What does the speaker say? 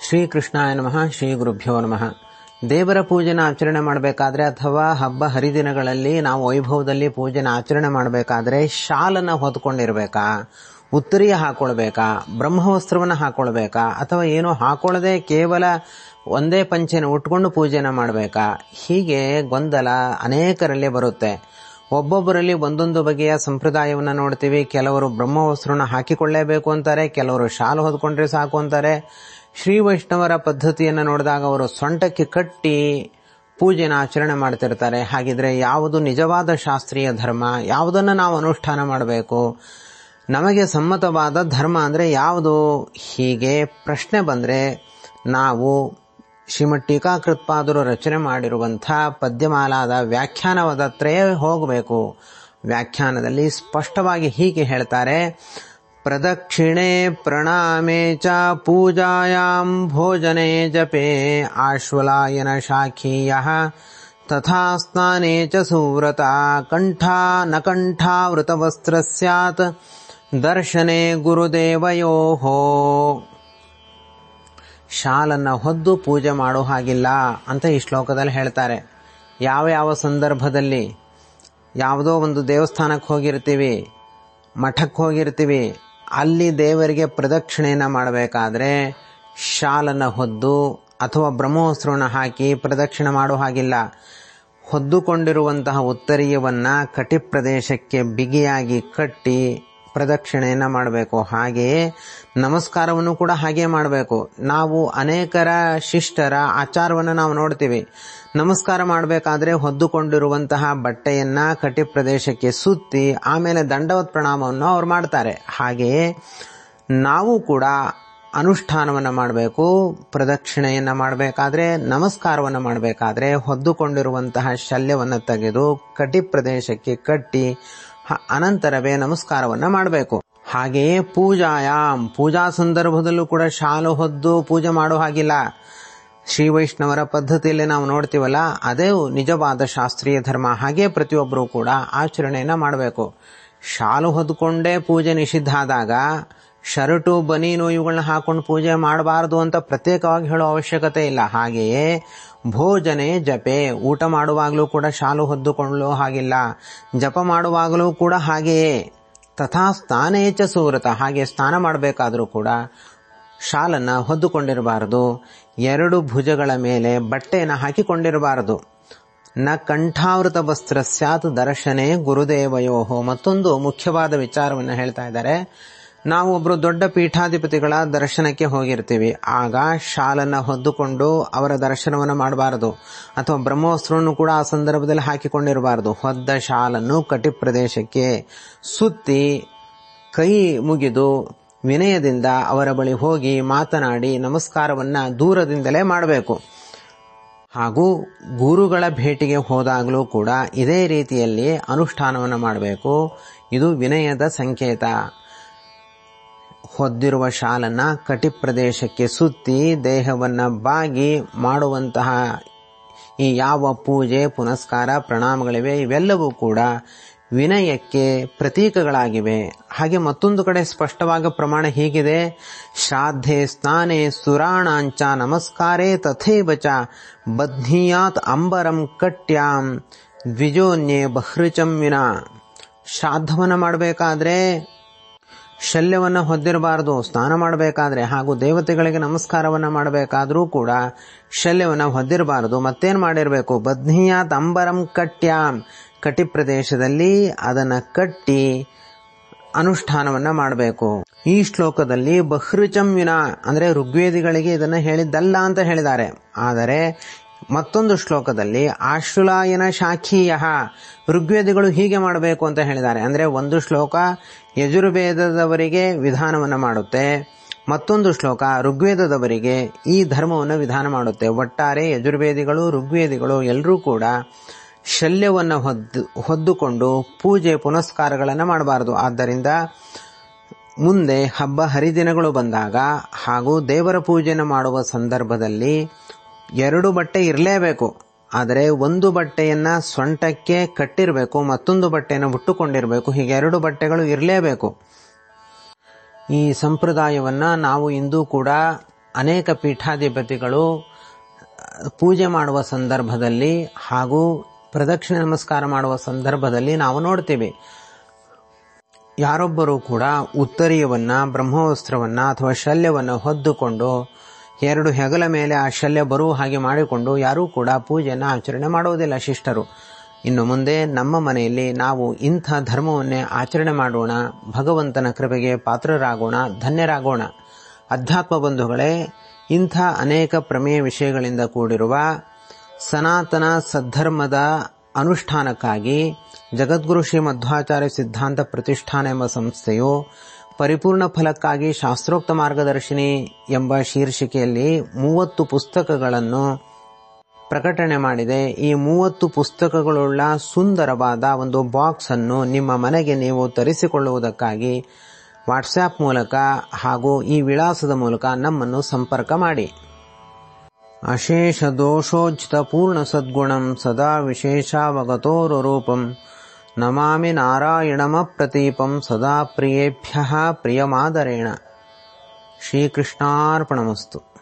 ಶ್ರೀ ಕೃಷ್ಣಾಯ ನಮಃ ಶ್ರೀ ಗುರುಭ್ಯೋ ನಮಃ ದೇವರ ಪೂಜೆನ ಆಚರಣೆ ಮಾಡಬೇಕಾದ್ರೆ ಅಥವಾ ಹಬ್ಬ ಹರಿದಿನಗಳಲ್ಲಿ ನಾವು ವೈಭವದಲ್ಲಿ ಪೂಜೆನ ಆಚರಣೆ ಮಾಡಬೇಕಾದ್ರೆ ಶಾಲನ್ನ ಹೊತ್ಕೊಂಡಿರ್ಬೇಕಾ ಉತ್ತರಿಯ ಹಾಕೊಳ್ಬೇಕಾ ಬ್ರಹ್ಮವಸ್ತ್ರವನ್ನ ಹಾಕೊಳ್ಬೇಕಾ ಅಥವಾ ಏನು ಹಾಕೊಳ್ಳದೆ ಕೇವಲ ಒಂದೇ ಪಂಚೆನ ಉಟ್ಕೊಂಡು ಪೂಜೆನ ಮಾಡಬೇಕಾ ಹೀಗೆ ಗೊಂದಲ ಅನೇಕರಲ್ಲಿ ಬರುತ್ತೆ ಒಬ್ಬೊಬ್ಬರಲ್ಲಿ ಒಂದೊಂದು ಬಗೆಯ ಸಂಪ್ರದಾಯವನ್ನ ನೋಡ್ತೀವಿ ಕೆಲವರು ಬ್ರಹ್ಮವಸ್ತ್ರನ ಹಾಕಿಕೊಳ್ಳೇಬೇಕು ಅಂತಾರೆ ಕೆಲವರು ಶಾಲು ಹೊದ್ಕೊಂಡ್ರೆ ಸಾಕು ಅಂತಾರೆ ಶ್ರೀ ವೈಷ್ಣವರ ಪದ್ಧತಿಯನ್ನ ನೋಡಿದಾಗ ಅವರು ಸೊಂಟಕ್ಕೆ ಕಟ್ಟಿ ಪೂಜೆನ ಆಚರಣೆ ಮಾಡ್ತಿರ್ತಾರೆ ಹಾಗಿದ್ರೆ ಯಾವುದು ನಿಜವಾದ ಶಾಸ್ತ್ರೀಯ ಧರ್ಮ ಯಾವುದನ್ನ ನಾವು ಅನುಷ್ಠಾನ ಮಾಡಬೇಕು ನಮಗೆ ಸಮ್ಮತವಾದ ಧರ್ಮ ಅಂದ್ರೆ ಯಾವುದು ಹೀಗೆ ಪ್ರಶ್ನೆ ಬಂದ್ರೆ ನಾವು ಶ್ರೀಮಠ್ ಟೀಕಾಕೃತ್ಪಾದರು ರಚನೆ ಮಾಡಿರುವಂತಹ ಪದ್ಯಮಾಲಾದ ವ್ಯಾಖ್ಯಾನವಾದತ್ರೇ ಹೋಗಬೇಕು ವ್ಯಾಖ್ಯಾನದಲ್ಲಿ ಸ್ಪಷ್ಟವಾಗಿ ಹೀಗೆ ಹೇಳ್ತಾರೆ ಪ್ರದಕ್ಷಿಣೆ ಪ್ರಣಾಮೆ ಚ ಪೂಜಾಯಾಂ ಭೋಜನೆ ಜಪೆ ಆಶ್ವಲಾಯನ ಶಾಖೀಯ ತಥಾ ಸ್ನಾನೆ ಚ ಸುವ್ರತ ಕಂಠ ನ ಕಂಠಾವೃತವಸ್ತ್ರ ಸ್ಯಾತ್ ದರ್ಶನೆ ಗುರುದೇವಯೋಹೋ ಶಾಲನ್ನ ಹೊದ್ದು ಪೂಜೆ ಮಾಡೋ ಹಾಗಿಲ್ಲ ಅಂತ ಈ ಶ್ಲೋಕದಲ್ಲಿ ಹೇಳ್ತಾರೆ ಯಾವ ಯಾವ ಸಂದರ್ಭದಲ್ಲಿ ಯಾವುದೋ ಒಂದು ದೇವಸ್ಥಾನಕ್ಕೆ ಹೋಗಿರ್ತೀವಿ ಮಠಕ್ಕೆ ಹೋಗಿರ್ತೀವಿ ಅಲ್ಲಿ ದೇವರಿಗೆ ಪ್ರದಕ್ಷಿಣೆಯನ್ನ ಮಾಡಬೇಕಾದ್ರೆ ಶಾಲನ್ನ ಹೊದ್ದು ಅಥವಾ ಬ್ರಹ್ಮೋಸ್ತ್ರವನ್ನು ಹಾಕಿ ಪ್ರದಕ್ಷಿಣೆ ಮಾಡೋ ಹಾಗಿಲ್ಲ ಹೊದ್ದುಕೊಂಡಿರುವಂತಹ ಉತ್ತರೀಯವನ್ನ ಕಟಿ ಪ್ರದೇಶಕ್ಕೆ ಬಿಗಿಯಾಗಿ ಕಟ್ಟಿ ಪ್ರದಕ್ಷಿಣೆಯನ್ನ ಮಾಡಬೇಕು ಹಾಗೆಯೇ ನಮಸ್ಕಾರವನ್ನು ಕೂಡ ಹಾಗೆ ಮಾಡಬೇಕು ನಾವು ಅನೇಕರ ಶಿಷ್ಟರ ಆಚಾರವನ್ನು ನಾವು ನೋಡ್ತೀವಿ ನಮಸ್ಕಾರ ಮಾಡಬೇಕಾದ್ರೆ ಹೊದ್ದುಕೊಂಡಿರುವಂತಹ ಬಟ್ಟೆಯನ್ನ ಕಟಿ ಪ್ರದೇಶಕ್ಕೆ ಸುತ್ತಿ ಆಮೇಲೆ ದಂಡವತ್ ಪ್ರಣಾಮವನ್ನು ಅವ್ರು ಮಾಡ್ತಾರೆ ಹಾಗೆಯೇ ನಾವು ಕೂಡ ಅನುಷ್ಠಾನವನ್ನ ಮಾಡಬೇಕು ಪ್ರದಕ್ಷಿಣೆಯನ್ನ ಮಾಡಬೇಕಾದ್ರೆ ನಮಸ್ಕಾರವನ್ನ ಮಾಡಬೇಕಾದ್ರೆ ಹೊದ್ದುಕೊಂಡಿರುವಂತಹ ಶಲ್ಯವನ್ನ ತೆಗೆದು ಕಟಿ ಪ್ರದೇಶಕ್ಕೆ ಕಟ್ಟಿ ಅನಂತರವೇ ನಮಸ್ಕಾರವನ್ನ ಮಾಡಬೇಕು ಹಾಗೆಯೇ ಪೂಜಾಯಾಮ್ ಪೂಜಾ ಸಂದರ್ಭದಲ್ಲೂ ಕೂಡ ಶಾಲು ಹೊದ್ದು ಪೂಜೆ ಮಾಡೋ ಹಾಗಿಲ್ಲ ಶ್ರೀ ವೈಷ್ಣವರ ಪದ್ಧತಿಯಲ್ಲಿ ನಾವು ನೋಡ್ತೀವಲ್ಲ ಅದೇ ನಿಜವಾದ ಶಾಸ್ತ್ರೀಯ ಧರ್ಮ ಹಾಗೆ ಪ್ರತಿಯೊಬ್ಬರು ಕೂಡ ಆಚರಣೆಯನ್ನ ಮಾಡಬೇಕು ಶಾಲು ಹೊದ್ಕೊಂಡೇ ಪೂಜೆ ನಿಷಿದ್ಧ ಆದಾಗ ಶರ್ಟು ಬನೀನು ಇವುಗಳನ್ನ ಹಾಕೊಂಡು ಪೂಜೆ ಮಾಡಬಾರದು ಅಂತ ಪ್ರತ್ಯೇಕವಾಗಿ ಹೇಳೋ ಅವಶ್ಯಕತೆ ಇಲ್ಲ ಹಾಗೆಯೇ ಭೋಜನೆ ಜಪೆ ಊಟ ಮಾಡುವಾಗಲೂ ಕೂಡ ಶಾಲು ಹೊದ್ದುಕೊಳ್ಳೋ ಹಾಗಿಲ್ಲ ಜಪ ಮಾಡುವಾಗಲೂ ಕೂಡ ಹಾಗೆಯೇ ತಥಾ ಸ್ನಾನೇಚ ಸೂರತ ಹಾಗೆ ಸ್ನಾನ ಮಾಡಬೇಕಾದ್ರೂ ಕೂಡ ಶಾಲನ್ನ ಹೊದ್ದುಕೊಂಡಿರಬಾರದು ಎರಡು ಭುಜಗಳ ಮೇಲೆ ಬಟ್ಟೆಯನ್ನು ಹಾಕಿಕೊಂಡಿರಬಾರದು ನ ಕಂಠಾವೃತ ವಸ್ತ್ರ ಸ್ಯಾತ್ ದರ್ಶನೆ ಗುರುದೇವಯೋಹೋ ಮತ್ತೊಂದು ಮುಖ್ಯವಾದ ವಿಚಾರವನ್ನು ಹೇಳ್ತಾ ಇದ್ದಾರೆ ನಾವು ಒಬ್ರು ದೊಡ್ಡ ಪೀಠಾಧಿಪತಿಗಳ ದರ್ಶನಕ್ಕೆ ಹೋಗಿರ್ತೀವಿ ಆಗ ಶಾಲನ್ನ ಹೊದ್ದುಕೊಂಡು ಅವರ ದರ್ಶನವನ್ನು ಮಾಡಬಾರದು ಅಥವಾ ಬ್ರಹ್ಮೋಸ್ತ್ರವನ್ನು ಕೂಡ ಆ ಸಂದರ್ಭದಲ್ಲಿ ಹಾಕಿಕೊಂಡಿರಬಾರದು ಹೊದ್ದ ಶಾಲನ್ನು ಕಟಿ ಪ್ರದೇಶಕ್ಕೆ ಸುತ್ತಿ ಕೈ ಮುಗಿದು ವಿನಯದಿಂದ ಅವರ ಬಳಿ ಹೋಗಿ ಮಾತನಾಡಿ ನಮಸ್ಕಾರವನ್ನ ದೂರದಿಂದಲೇ ಮಾಡಬೇಕು ಹಾಗೂ ಗುರುಗಳ ಭೇಟಿಗೆ ಹೋದಾಗಲೂ ಕೂಡ ಇದೇ ರೀತಿಯಲ್ಲಿ ಅನುಷ್ಠಾನವನ್ನು ಮಾಡಬೇಕು ಇದು ವಿನಯದ ಸಂಕೇತ ಹೊದ್ದಿರುವ ಶಾಲನ್ನ ಕಟಿ ಪ್ರದೇಶಕ್ಕೆ ಸುತ್ತಿ ದೇಹವನ್ನ ಬಾಗಿ ಮಾಡುವಂತಹ ಈ ಯಾವ ಪೂಜೆ ಪುನಸ್ಕಾರ ಪ್ರಣಾಮಗಳಿವೆ ಇವೆಲ್ಲವೂ ಕೂಡ ವಿನಯಕ್ಕೆ ಪ್ರತೀಕಗಳಾಗಿವೆ ಹಾಗೆ ಮತ್ತೊಂದು ಕಡೆ ಸ್ಪಷ್ಟವಾದ ಪ್ರಮಾಣ ಹೀಗಿದೆ ಶ್ರಾದ್ಧೆ ಸ್ನಾನೆ ಸುರಾಣಾಂಚ ನಮಸ್ಕಾರೇ ತಥೈವ ಚ ಬಧ್ನೀಯಾತ್ ಅಂಬರಂ ಕಟ್ಯಾಂ ದ್ವಿಜೋನ್ಯೆ ಬಹೃಚಂ ವಿನ ಶ್ರಾದ್ದವನ್ನ ಮಾಡಬೇಕಾದ್ರೆ ಶಲ್ಯವನ್ನ ಹೊದ್ದಿರಬಾರದು ಸ್ನಾನ ಮಾಡಬೇಕಾದ್ರೆ ಹಾಗೂ ದೇವತೆಗಳಿಗೆ ನಮಸ್ಕಾರವನ್ನ ಮಾಡಬೇಕಾದ್ರೂ ಕೂಡ ಶಲ್ಯವನ್ನ ಹೊದ್ದಿರಬಾರದು ಮತ್ತೇನ್ ಮಾಡಿರಬೇಕು ಬದ್ನಿಯಾತ್ ಅಂಬರಂ ಕಟ್ಯಾಂ ಕಟಿ ಪ್ರದೇಶದಲ್ಲಿ ಅದನ್ನ ಕಟ್ಟಿ ಅನುಷ್ಠಾನವನ್ನ ಮಾಡಬೇಕು ಈ ಶ್ಲೋಕದಲ್ಲಿ ಬಹೃಚಂ ವಿನ ಅಂದ್ರೆ ಋಗ್ವೇದಿಗಳಿಗೆ ಇದನ್ನ ಹೇಳಿದ್ದಲ್ಲ ಅಂತ ಹೇಳಿದ್ದಾರೆ ಆದರೆ ಮತ್ತೊಂದು ಶ್ಲೋಕದಲ್ಲಿ ಆಶ್ರುಲಾಯನ ಶಾಖೀಯ ಋಗ್ವೇದಿಗಳು ಹೀಗೆ ಮಾಡಬೇಕು ಅಂತ ಹೇಳಿದ್ದಾರೆ ಅಂದ್ರೆ ಒಂದು ಶ್ಲೋಕ ಯಜುರ್ವೇದದವರಿಗೆ ವಿಧಾನವನ್ನು ಮಾಡುತ್ತೆ ಮತ್ತೊಂದು ಶ್ಲೋಕ ಋಗ್ವೇದದವರಿಗೆ ಈ ಧರ್ಮವನ್ನು ವಿಧಾನ ಮಾಡುತ್ತೆ ಒಟ್ಟಾರೆ ಯಜುರ್ವೇದಿಗಳು ಋಗ್ವೇದಿಗಳು ಎಲ್ಲರೂ ಕೂಡ ಶಲ್ಯವನ್ನು ಹೊದ್ದು ಹೊದ್ದುಕೊಂಡು ಪೂಜೆ ಪುನಸ್ಕಾರಗಳನ್ನು ಮಾಡಬಾರದು ಆದ್ದರಿಂದ ಮುಂದೆ ಹಬ್ಬ ಹರಿದಿನಗಳು ಬಂದಾಗ ಹಾಗೂ ದೇವರ ಪೂಜೆನ ಮಾಡುವ ಸಂದರ್ಭದಲ್ಲಿ ಎರಡು ಬಟ್ಟೆ ಇರಲೇಬೇಕು ಆದರೆ ಒಂದು ಬಟ್ಟೆಯನ್ನ ಸೊಂಟಕ್ಕೆ ಕಟ್ಟಿರಬೇಕು ಮತ್ತೊಂದು ಬಟ್ಟೆಯನ್ನು ಉಟ್ಟುಕೊಂಡಿರಬೇಕು ಹೀಗೆ ಎರಡು ಬಟ್ಟೆಗಳು ಇರಲೇಬೇಕು ಈ ಸಂಪ್ರದಾಯವನ್ನ ನಾವು ಇಂದು ಕೂಡ ಅನೇಕ ಪೀಠಾಧಿಪತಿಗಳು ಪೂಜೆ ಮಾಡುವ ಸಂದರ್ಭದಲ್ಲಿ ಹಾಗೂ ಪ್ರದಕ್ಷಿಣೆ ನಮಸ್ಕಾರ ಮಾಡುವ ಸಂದರ್ಭದಲ್ಲಿ ನಾವು ನೋಡ್ತೀವಿ ಯಾರೊಬ್ಬರೂ ಕೂಡ ಉತ್ತರೀಯವನ್ನ ಬ್ರಹ್ಮವಸ್ತ್ರವನ್ನ ಅಥವಾ ಶಲ್ಯವನ್ನ ಹೊದ್ದುಕೊಂಡು ಎರಡು ಹೆಗಲ ಮೇಲೆ ಆ ಶಲ್ಯ ಬರುವ ಹಾಗೆ ಮಾಡಿಕೊಂಡು ಯಾರೂ ಕೂಡ ಪೂಜೆಯನ್ನು ಆಚರಣೆ ಮಾಡುವುದಿಲ್ಲ ಶಿಷ್ಟರು ಇನ್ನು ಮುಂದೆ ನಮ್ಮ ಮನೆಯಲ್ಲಿ ನಾವು ಇಂಥ ಧರ್ಮವನ್ನೇ ಆಚರಣೆ ಮಾಡೋಣ ಭಗವಂತನ ಕೃಪೆಗೆ ಪಾತ್ರರಾಗೋಣ ಧನ್ಯರಾಗೋಣ ಅಧ್ಯಾತ್ಮ ಬಂಧುಗಳೇ ಇಂಥ ಅನೇಕ ಪ್ರಮೇಯ ವಿಷಯಗಳಿಂದ ಕೂಡಿರುವ ಸನಾತನ ಸದ್ಧರ್ಮದ ಅನುಷ್ಠಾನಕ್ಕಾಗಿ ಜಗದ್ಗುರು ಶ್ರೀ ಮಧ್ವಾಚಾರ್ಯ ಸಿದ್ಧಾಂತ ಪ್ರತಿಷ್ಠಾನ ಎಂಬ ಸಂಸ್ಥೆಯು ಪರಿಪೂರ್ಣ ಫಲಕ್ಕಾಗಿ ಶಾಸ್ತ್ರೋಕ್ತ ಮಾರ್ಗದರ್ಶಿನಿ ಎಂಬ ಶೀರ್ಷಿಕೆಯಲ್ಲಿ ಮೂವತ್ತು ಪುಸ್ತಕಗಳನ್ನು ಪ್ರಕಟಣೆ ಮಾಡಿದೆ ಈ ಮೂವತ್ತು ಪುಸ್ತಕಗಳುಳ್ಳ ಸುಂದರವಾದ ಒಂದು ಬಾಕ್ಸ್ ಅನ್ನು ನಿಮ್ಮ ಮನೆಗೆ ನೀವು ತರಿಸಿಕೊಳ್ಳುವುದಕ್ಕಾಗಿ ವಾಟ್ಸ್ಆಪ್ ಮೂಲಕ ಹಾಗೂ ಈ ವಿಳಾಸದ ಮೂಲಕ ನಮ್ಮನ್ನು ಸಂಪರ್ಕ ಮಾಡಿ ಅಶೇಷ ದೋಷೋಚಿತ ಪೂರ್ಣ ಸದ್ಗುಣಂ ಸದಾ ವಿಶೇಷಾವಗತೋರೂಪಂ ನಮಾಮಿ ನಾರಾಯಣಮಪ್ರತೀಪಂ ಸದಾ ಪ್ರಿಯೇಭ್ಯ ಪ್ರಿಯಮಾದರೇಣ ಶ್ರೀಕೃಷ್ಣಾರ್ಪಣಮಸ್ತು